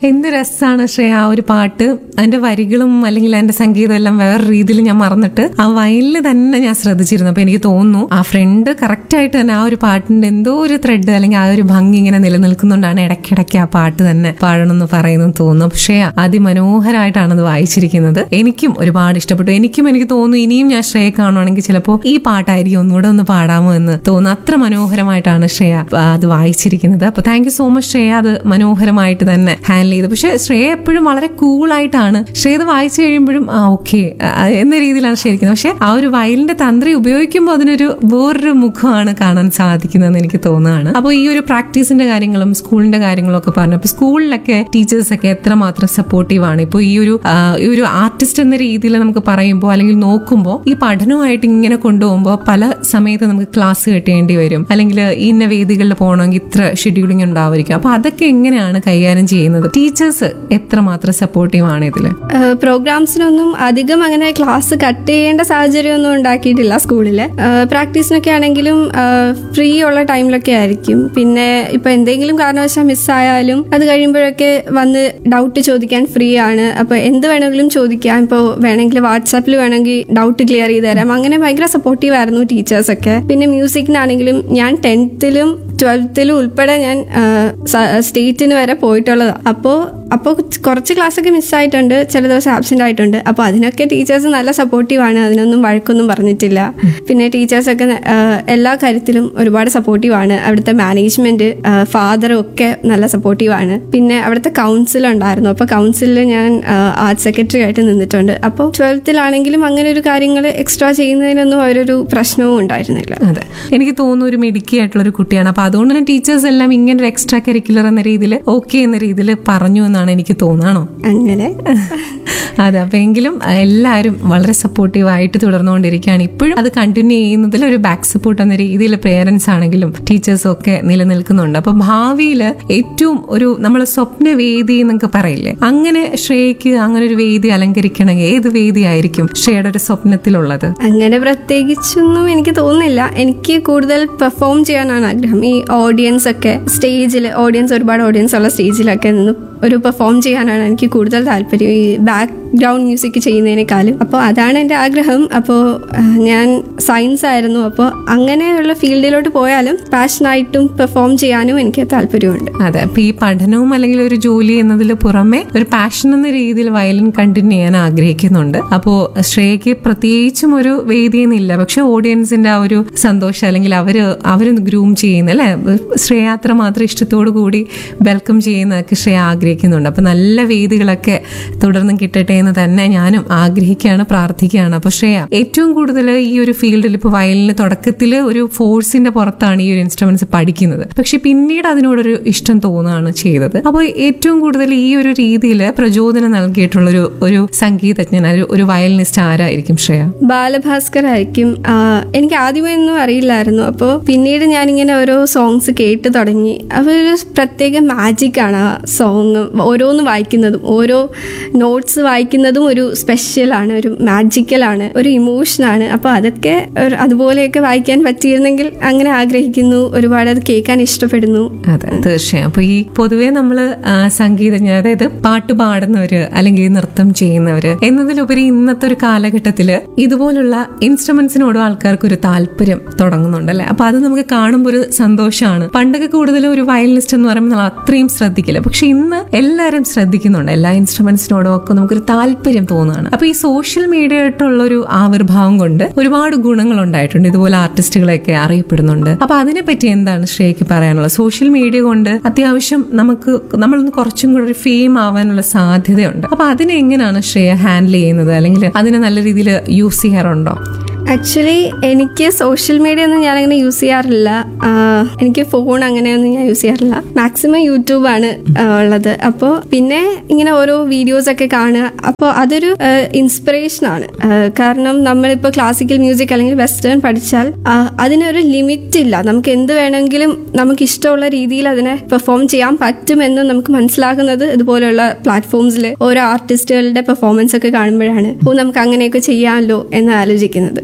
എന്ത് രസമാണ് ശ്രേയ ആ ഒരു പാട്ട് അതിന്റെ വരികളും അല്ലെങ്കിൽ അതിന്റെ സംഗീതം എല്ലാം വേറെ രീതിയിൽ ഞാൻ മറന്നിട്ട് ആ വയലിൽ തന്നെ ഞാൻ ശ്രദ്ധിച്ചിരുന്നു അപ്പൊ എനിക്ക് തോന്നുന്നു ആ ഫ്രണ്ട് കറക്റ്റ് ആയിട്ട് തന്നെ ആ ഒരു പാട്ടിന്റെ എന്തോ ഒരു ത്രെഡ് അല്ലെങ്കിൽ ആ ഒരു ഭംഗി ഇങ്ങനെ നിലനിൽക്കുന്നുണ്ടാണ് ഇടയ്ക്കിടയ്ക്ക് ആ പാട്ട് തന്നെ പാടണമെന്ന് പറയുന്നത് തോന്നുന്നു പക്ഷേ അതിമനോഹരമായിട്ടാണ് അത് വായിച്ചിരിക്കുന്നത് എനിക്കും ഒരുപാട് ഇഷ്ടപ്പെട്ടു എനിക്കും എനിക്ക് തോന്നുന്നു ഇനിയും ഞാൻ ശ്രേയ കാണുവാണെങ്കിൽ ചിലപ്പോൾ ഈ പാട്ടായിരിക്കും ഒന്നുകൂടെ ഒന്ന് പാടാമോ എന്ന് തോന്നുന്നു അത്ര മനോഹരമായിട്ടാണ് ശ്രേയ ആ, അത് വായിച്ചിരിക്കുന്നത് അപ്പൊ thank you so much Shreya അത് മനോഹരമായിട്ട് തന്നെ ഹാൻഡിൽ ചെയ്തു പക്ഷെ ശ്രേയ എപ്പോഴും വളരെ കൂളായിട്ടാണ് ശ്രേയ ഇത് വായിച്ചു കഴിയുമ്പോഴും ആ ഓക്കെ എന്ന രീതിയിലാണ് ശരിക്കുന്നത് പക്ഷെ ആ ഒരു വയലിന്റെ തന്ത്രി ഉപയോഗിക്കുമ്പോൾ അതിനൊരു വേറൊരു മുഖമാണ് കാണാൻ സാധിക്കുന്നതെന്ന് എനിക്ക് തോന്നുകയാണ് അപ്പോൾ ഈ ഒരു പ്രാക്ടീസിന്റെ കാര്യങ്ങളും സ്കൂളിന്റെ കാര്യങ്ങളും ഒക്കെ പറഞ്ഞു അപ്പൊ സ്കൂളിലൊക്കെ ടീച്ചേഴ്സ് ഒക്കെ എത്രമാത്രം സപ്പോർട്ടീവ് ആണ് ഇപ്പോൾ ഈ ഒരു ആ, ഈ ഒരു ആർട്ടിസ്റ്റ് എന്ന രീതിയിൽ നമുക്ക് പറയുമ്പോൾ അല്ലെങ്കിൽ നോക്കുമ്പോൾ ഈ പഠനവുമായിട്ട് ഇങ്ങനെ കൊണ്ടുപോകുമ്പോൾ പല സമയത്ത് നമുക്ക് ക്ലാസ് കിട്ടേണ്ടി വരും അല്ലെങ്കിൽ ഇന്ന വേദികളിൽ പോകണമെങ്കിൽ ഇത്ര ഷെഡ്യൂളിംഗ് ഉണ്ടാവുമായിരിക്കും അപ്പൊ അതൊക്കെ എങ്ങനെയാണ് കൈകാര്യം ചെയ്യുന്നത് ടീച്ചേഴ്സ് എത്രമാത്രം സപ്പോർട്ടീവ് ആണ് ഇതില് പ്രോഗ്രാംസിനൊന്നും അധികം അങ്ങനെ ക്ലാസ് കട്ട് ചെയ്യേണ്ട സാഹചര്യമൊന്നും ഉണ്ടാക്കിയിട്ടില്ല സ്കൂളിൽ പ്രാക്ടീസിനൊക്കെ ആണെങ്കിലും ഫ്രീ ഉള്ള ടൈമിലൊക്കെ ആയിരിക്കും പിന്നെ ഇപ്പൊ എന്തെങ്കിലും കാരണവശാൽ മിസ്സായാലും അത് കഴിയുമ്പോഴൊക്കെ വന്ന് ഡൗട്ട് ചോദിക്കാൻ ഫ്രീ ആണ് അപ്പൊ എന്ത് വേണമെങ്കിലും ചോദിക്കാം ഇപ്പോൾ വേണമെങ്കിൽ വാട്സാപ്പിൽ വേണമെങ്കിൽ ഡൗട്ട് ക്ലിയർ ചെയ്ത് തരാം അങ്ങനെ ഭയങ്കര സപ്പോർട്ടീവ് ആയിരുന്നു ടീച്ചേഴ്സ് ഒക്കെ പിന്നെ മ്യൂസിക്കിനാണെങ്കിലും ഞാൻ ടെൻത്തിലും ട്വൽത്തിലും ഉൾപ്പെടെ ഞാൻ സ്റ്റേറ്റിന് വരെ പോയിട്ടുള്ളതാണ് അപ്പോൾ അപ്പോൾ കുറച്ച് ക്ലാസ്സൊക്കെ മിസ്സായിട്ടുണ്ട് ചില ദിവസം ആബ്സെന്റ് ആയിട്ടുണ്ട് അപ്പോൾ അതിനൊക്കെ ടീച്ചേഴ്സ് നല്ല സപ്പോർട്ടീവ് ആണ് അതിനൊന്നും വഴക്കൊന്നും പറഞ്ഞിട്ടില്ല പിന്നെ ടീച്ചേഴ്സൊക്കെ ആ, എല്ലാ കാര്യത്തിലും ഒരുപാട് സപ്പോർട്ടീവ് ആണ് അവിടുത്തെ മാനേജ്മെന്റ് ഫാദറും ഒക്കെ നല്ല സപ്പോർട്ടീവ് ആണ് പിന്നെ അവിടുത്തെ കൗൺസിൽ ഉണ്ടായിരുന്നു അപ്പോൾ കൗൺസിലിൽ ഞാൻ ആർട്ട് സെക്രട്ടറി ആയിട്ട് നിന്നിട്ടുണ്ട് അപ്പോൾ ട്വൽത്തിലാണെങ്കിലും അങ്ങനെ ഒരു കാര്യങ്ങൾ എക്സ്ട്രാ ചെയ്യുന്നതിനൊന്നും അവരൊരു പ്രശ്നവും ഉണ്ടായിരുന്നില്ല അതെ എനിക്ക് തോന്നുന്നു ഒരു മിടുക്കി ആയിട്ടുള്ള ഒരു കുട്ടിയാണ് അപ്പൊ അതുകൊണ്ട് തന്നെ ടീച്ചേഴ്സ് എല്ലാം ഇങ്ങനെ ഒരു എക്സ്ട്രാ കരിക്കുലർ എന്ന രീതിയിൽ ഓക്കെ എന്ന രീതിയിൽ പറഞ്ഞു എന്നാണ് എനിക്ക് തോന്നാണോ അങ്ങനെ അതെ അപ്പൊ എങ്കിലും അഹ് എല്ലാവരും വളരെ സപ്പോർട്ടീവ് ആയിട്ട് തുടർന്നുകൊണ്ടിരിക്കുകയാണ് ഇപ്പോഴും അത് കണ്ടിന്യൂ ചെയ്യുന്നതിൽ ഒരു ബാക്ക് സപ്പോർട്ട് എന്ന രീതിയിൽ പേരൻസ് ആണെങ്കിലും ടീച്ചേഴ്സും ഒക്കെ നിലനിൽക്കുന്നുണ്ട് അപ്പൊ ഭാവിയിൽ ഏറ്റവും ഒരു നമ്മൾ സ്വപ്നവേദി എന്നൊക്കെ പറയില്ലേ അങ്ങനെ ശ്രേയക്ക് അങ്ങനെ ഒരു വേദി അലങ്കരിക്കണമെങ്കിൽ ഏത് വേദി ആയിരിക്കും ശ്രേയുടെ ഒരു സ്വപ്നത്തിലുള്ളത് അങ്ങനെ പ്രത്യേകിച്ചൊന്നും എനിക്ക് തോന്നുന്നില്ല എനിക്ക് കൂടുതൽ പെർഫോം ചെയ്യാനാണ് ആഗ്രഹം ഈ ഓഡിയൻസ് ഒക്കെ സ്റ്റേജിൽ ഓഡിയൻസ് ഒരുപാട് ഓഡിയൻസ് ഉള്ള സ്റ്റേജിലൊക്കെ നിന്ന് ഒരു പെർഫോം ചെയ്യാനാണ് എനിക്ക് കൂടുതൽ താല്പര്യം ഈ ബാക്ക്ഗ്രൗണ്ട് മ്യൂസിക് ചെയ്യുന്നതിനേക്കാളും അപ്പോൾ അതാണ് എൻ്റെ ആഗ്രഹം അപ്പോൾ ഞാൻ സയൻസ് ആയിരുന്നു അപ്പോൾ അങ്ങനെയുള്ള ഫീൽഡിലോട്ട് പോയാലും പാഷനായിട്ടും പെർഫോം ചെയ്യാനും എനിക്ക് താല്പര്യമുണ്ട് അതെ അപ്പൊ ഈ പഠനവും അല്ലെങ്കിൽ ഒരു ജോലി എന്നതിൽ പുറമെ ഒരു പാഷൻ എന്ന രീതിയിൽ വയലിൻ കണ്ടിന്യൂ ചെയ്യാൻ ആഗ്രഹിക്കുന്നുണ്ട് അപ്പോ ശ്രേയക്ക് പ്രത്യേകിച്ചും ഒരു വേദി എന്നില്ല പക്ഷെ ഓഡിയൻസിന്റെ ആ ഒരു സന്തോഷം അല്ലെങ്കിൽ അവര് അവര് ഗ്രൂം ചെയ്യുന്ന അല്ലെ ശ്രേയ അത്ര മാത്രം ഇഷ്ടത്തോടു കൂടി വെൽക്കം ചെയ്യുന്നതൊക്കെ ശ്രേയ ആഗ്രഹിക്കുന്നുണ്ട് അപ്പൊ നല്ല വേദികളൊക്കെ തുടർന്നും കിട്ടട്ടെ എന്ന് തന്നെ ഞാനും ആഗ്രഹിക്കുകയാണ് പ്രാർത്ഥിക്കുകയാണ് അപ്പൊ ശ്രേയ ഏറ്റവും കൂടുതൽ ഈ ഒരു ഫീൽഡിൽ ഇപ്പൊ വയലിന് തുടക്കത്തിൽ ഒരു ഫോഴ്സിന്റെ പുറത്താണ് ഈ ഒരു ഇൻസ്ട്രുമെന്റ്സ് പഠിക്കുന്നത് പക്ഷെ പിന്നീട് അതിനോടൊരു ഇഷ്ടം തോന്നുകയാണ് ചെയ്തത് അപ്പോൾ ഏറ്റവും കൂടുതൽ ഈ ഒരു രീതിയിൽ പ്രചോദനം നൽകിയിട്ടുള്ള ഒരു ഒരു സംഗീതജ്ഞൻ ഒരു- ഒരു വയലിനിസ്റ്റ് ആരായിരിക്കും ശ്രേയ ബാലഭാസ്കർ ആയിരിക്കും ആ, എനിക്ക് ആദ്യമേ ഒന്നും അറിയില്ലായിരുന്നു അപ്പോൾ പിന്നീട് ഞാനിങ്ങനെ ഓരോ സോങ്സ് കേട്ട് തുടങ്ങി അപ്പോൾ ഒരു പ്രത്യേക മാജിക്കാണ് ആ സോങ് ഓരോന്ന് വായിക്കുന്നതും ഓരോ നോട്ട്സ് വായിക്കുന്നതും ഒരു സ്പെഷ്യലാണ് ഒരു മാജിക്കലാണ് ഒരു ഇമോഷനാണ് അപ്പോൾ അതൊക്കെ ഒരു- അതുപോലെയൊക്കെ വായിക്കാൻ പറ്റിയിരുന്നെങ്കിൽ അങ്ങനെ ആഗ്രഹിക്കുന്നു ഒരുപാട് അത് കേൾക്കാൻ ഇഷ്ടപ്പെടുന്നു അതെ തീർച്ചയായും അപ്പൊ ഈ പൊതുവെ നമ്മള് ആ, സംഗീതജ്ഞർ അതായത് പാട്ട് പാടുന്നവര് അല്ലെങ്കിൽ നൃത്തം ചെയ്യുന്നവര് എന്നതിലുപരി ഇന്നത്തെ ഒരു കാലഘട്ടത്തില് ഇതുപോലുള്ള ഇൻസ്ട്രുമെന്റ്സിനോടും ആൾക്കാർക്ക് ഒരു താല്പര്യം തുടങ്ങുന്നുണ്ട് അല്ലെ അപ്പൊ അത് നമുക്ക് കാണുമ്പോൾ ഒരു സന്തോഷമാണ് പണ്ടൊക്കെ കൂടുതലും ഒരു വയലിനിസ്റ്റ് എന്ന് പറയുമ്പോൾ നമ്മൾ അത്രയും ശ്രദ്ധിക്കില്ല പക്ഷെ ഇന്ന് എല്ലാവരും ശ്രദ്ധിക്കുന്നുണ്ട് എല്ലാ ഇൻസ്ട്രുമെന്റ്സിനോടും ഒക്കെ നമുക്കൊരു താല്പര്യം തോന്നുകയാണ് അപ്പൊ ഈ സോഷ്യൽ മീഡിയ ആയിട്ടുള്ള ഒരു ആവിർഭാവം കൊണ്ട് ഒരുപാട് ഗുണങ്ങൾ ഉണ്ടായിട്ടുണ്ട് ഇതുപോലെ ആർട്ടിസ്റ്റുകളെയൊക്കെ അറിയപ്പെടുന്നുണ്ട് അപ്പൊ അതിനെപ്പറ്റി എന്താണ് ശ്രേയക്ക് പറയാനുള്ളത് സോഷ്യൽ മീഡിയ കൊണ്ട് അത്യാവശ്യം നമുക്ക് നമ്മളൊന്ന് കുറച്ചും കൂടെ ഒരു ഫെയിം ആവാനുള്ള സാധ്യതയുണ്ട് അപ്പൊ അതിനെ എങ്ങനെയാണ് ശ്രേയ ഹാൻഡിൽ ചെയ്യുന്നത് അല്ലെങ്കിൽ അതിനെ നല്ല രീതിയിൽ യൂസ് ചെയ്യാറുണ്ടോ ആക്ച്വലി എനിക്ക് സോഷ്യൽ മീഡിയ ഒന്നും ഞാനങ്ങനെ യൂസ് ചെയ്യാറില്ല ആ, എനിക്ക് ഫോൺ അങ്ങനെയൊന്നും ഞാൻ യൂസ് ചെയ്യാറില്ല മാക്സിമം യൂട്യൂബാണ് ആ, ഉള്ളത് അപ്പോൾ പിന്നെ ഇങ്ങനെ ഓരോ വീഡിയോസ് ഒക്കെ കാണുക അപ്പോൾ അതൊരു ഇൻസ്പിറേഷനാണ് കാരണം നമ്മളിപ്പോൾ ക്ലാസിക്കൽ മ്യൂസിക് അല്ലെങ്കിൽ വെസ്റ്റേൺ പഠിച്ചാൽ ആ, അതിനൊരു ലിമിറ്റ് ഇല്ല നമുക്ക് എന്ത് വേണമെങ്കിലും നമുക്ക് ഇഷ്ടമുള്ള രീതിയിൽ അതിനെ പെർഫോം ചെയ്യാൻ പറ്റുമെന്ന് നമുക്ക് മനസ്സിലാകുന്നത് ഇതുപോലെയുള്ള പ്ലാറ്റ്ഫോംസിൽ ഓരോ ആർട്ടിസ്റ്റുകളുടെ പെർഫോമൻസ് ഒക്കെ കാണുമ്പോഴാണ് ഓ നമുക്ക് അങ്ങനെയൊക്കെ ചെയ്യാമല്ലോ എന്ന് ആലോചിക്കുന്നത്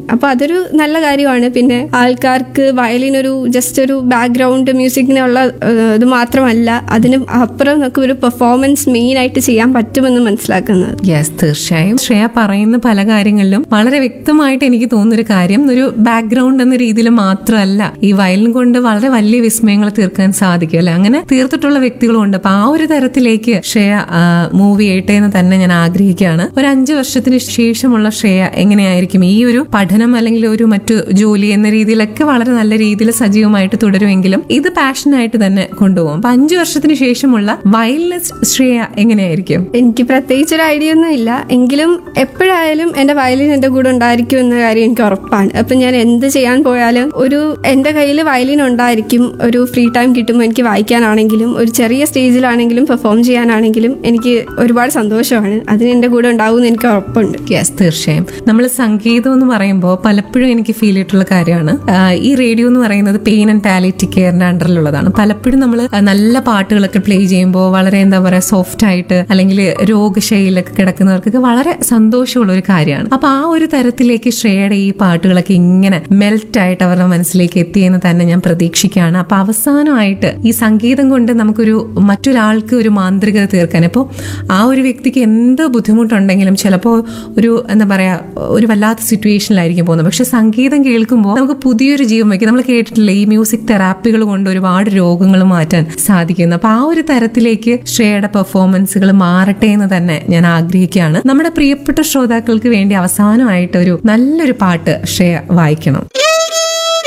അപ്പൊ അതൊരു നല്ല കാര്യമാണ് പിന്നെ ആൾക്കാർക്ക് വയലിൻ ഒരു ജസ്റ്റ് ഒരു ബാക്ക്ഗ്രൗണ്ട് മ്യൂസിക്കിനുള്ള ഏഹ്, ഇത് മാത്രമല്ല അതിന് അപ്പുറം നമുക്ക് ഒരു പെർഫോമൻസ് മെയിൻ ആയിട്ട് ചെയ്യാൻ പറ്റുമെന്ന് മനസ്സിലാക്കുന്നത് യെസ് തീർച്ചയായും ശ്രേയ പറയുന്ന പല കാര്യങ്ങളിലും വളരെ വ്യക്തമായിട്ട് എനിക്ക് തോന്നുന്നൊരു കാര്യം ഒരു ബാക്ക്ഗ്രൗണ്ട് എന്ന രീതിയിൽ മാത്രമല്ല ഈ വയലിൻ കൊണ്ട് വളരെ വലിയ വിസ്മയങ്ങൾ തീർക്കാൻ സാധിക്കും അല്ലെ അങ്ങനെ തീർത്തിട്ടുള്ള വ്യക്തികളും ഉണ്ട് അപ്പൊ ആ ഒരു തരത്തിലേക്ക് ശ്രേയ മൂവ് ചെയ്യട്ടെ എന്ന് തന്നെ ഞാൻ ആഗ്രഹിക്കുകയാണ് ഒരു അഞ്ചു വർഷത്തിന് ശേഷമുള്ള ശ്രേയ എങ്ങനെയായിരിക്കും ഈ ഒരു പഠനം അല്ലെങ്കിൽ ഒരു മറ്റു ജോലി എന്ന രീതിയിലൊക്കെ വളരെ നല്ല രീതിയിൽ സജീവമായിട്ട് തുടരുമെങ്കിലും ഇത് പാഷനായിട്ട് തന്നെ കൊണ്ടുപോകും അപ്പൊ അഞ്ചു വർഷത്തിന് ശേഷമുള്ള വയലിനിസ്റ്റ് ശ്രേയ എങ്ങനെയായിരിക്കും എനിക്ക് പ്രത്യേകിച്ച് ഒരു ഐഡിയ ഒന്നും ഇല്ല എങ്കിലും എപ്പോഴായാലും എന്റെ വയലിൻ എന്റെ കൂടെ ഉണ്ടായിരിക്കും എന്ന കാര്യം എനിക്ക് ഉറപ്പാണ് അപ്പൊ ഞാൻ എന്ത് ചെയ്യാൻ പോയാലും ഒരു എന്റെ കയ്യിൽ വയലിൻ ഉണ്ടായിരിക്കും ഒരു ഫ്രീ ടൈം കിട്ടുമ്പോൾ എനിക്ക് വായിക്കാനാണെങ്കിലും ഒരു ചെറിയ സ്റ്റേജിലാണെങ്കിലും പെർഫോം ചെയ്യാനാണെങ്കിലും എനിക്ക് ഒരുപാട് സന്തോഷമാണ് അതിന് എന്റെ കൂടെ ഉണ്ടാവും എന്ന് എനിക്ക് ഉറപ്പുണ്ട് യെസ് തീർച്ചയായും നമ്മൾ സംഗീതം എന്ന് പറയുമ്പോൾ പലപ്പോഴും എനിക്ക് ഫീൽ ചെയ്തിട്ടുള്ള കാര്യമാണ് ആഹ് ഈ റേഡിയോ എന്ന് പറയുന്നത് പെയിൻ ആൻഡ് പാലിറ്റി കെയറിന്റെ അണ്ടറിലുള്ളതാണ് പലപ്പോഴും നമ്മൾ നല്ല പാട്ടുകളൊക്കെ പ്ലേ ചെയ്യുമ്പോൾ വളരെ എന്താ പറയുക സോഫ്റ്റ് ആയിട്ട് അല്ലെങ്കിൽ രോഗശൈലിലൊക്കെ കിടക്കുന്നവർക്കൊക്കെ വളരെ സന്തോഷമുള്ള ഒരു കാര്യമാണ് അപ്പൊ ആ ഒരു തരത്തിലേക്ക് ശ്രേയയുടെ ഈ പാട്ടുകളൊക്കെ ഇങ്ങനെ മെൽറ്റ് ആയിട്ട് അവരുടെ മനസ്സിലേക്ക് എത്തിയെന്ന് തന്നെ ഞാൻ പ്രതീക്ഷിക്കുകയാണ് അപ്പൊ അവസാനമായിട്ട് ഈ സംഗീതം കൊണ്ട് നമുക്കൊരു മറ്റൊരാൾക്ക് ഒരു മാന്ത്രികത തീർക്കാൻ ഇപ്പോൾ ആ ഒരു വ്യക്തിക്ക് എന്ത് ബുദ്ധിമുട്ടുണ്ടെങ്കിലും ചിലപ്പോൾ ഒരു എന്താ പറയാ ഒരു വല്ലാത്ത സിറ്റുവേഷനിലായിരിക്കും പോകുന്നത് പക്ഷെ സംഗീതം കേൾക്കുമ്പോൾ നമുക്ക് പുതിയൊരു ജീവൻ വയ്ക്കും നമ്മൾ കേട്ടിട്ടില്ലേ ഈ മ്യൂസിക് തെറാപ്പികൾ കൊണ്ട് ഒരുപാട് രോഗങ്ങൾ മാറ്റാൻ സാധിക്കുന്നു അപ്പൊ ആ ഒരു തരത്തിലേക്ക് ശ്രേയയുടെ പെർഫോമൻസുകൾ മാറട്ടെ എന്ന് തന്നെ ഞാൻ ആഗ്രഹിക്കുകയാണ് നമ്മുടെ പ്രിയപ്പെട്ട ശ്രോതാക്കൾക്ക് വേണ്ടി അവസാനമായിട്ട് ഒരു നല്ലൊരു പാട്ട് ശ്രേയ വായിക്കണം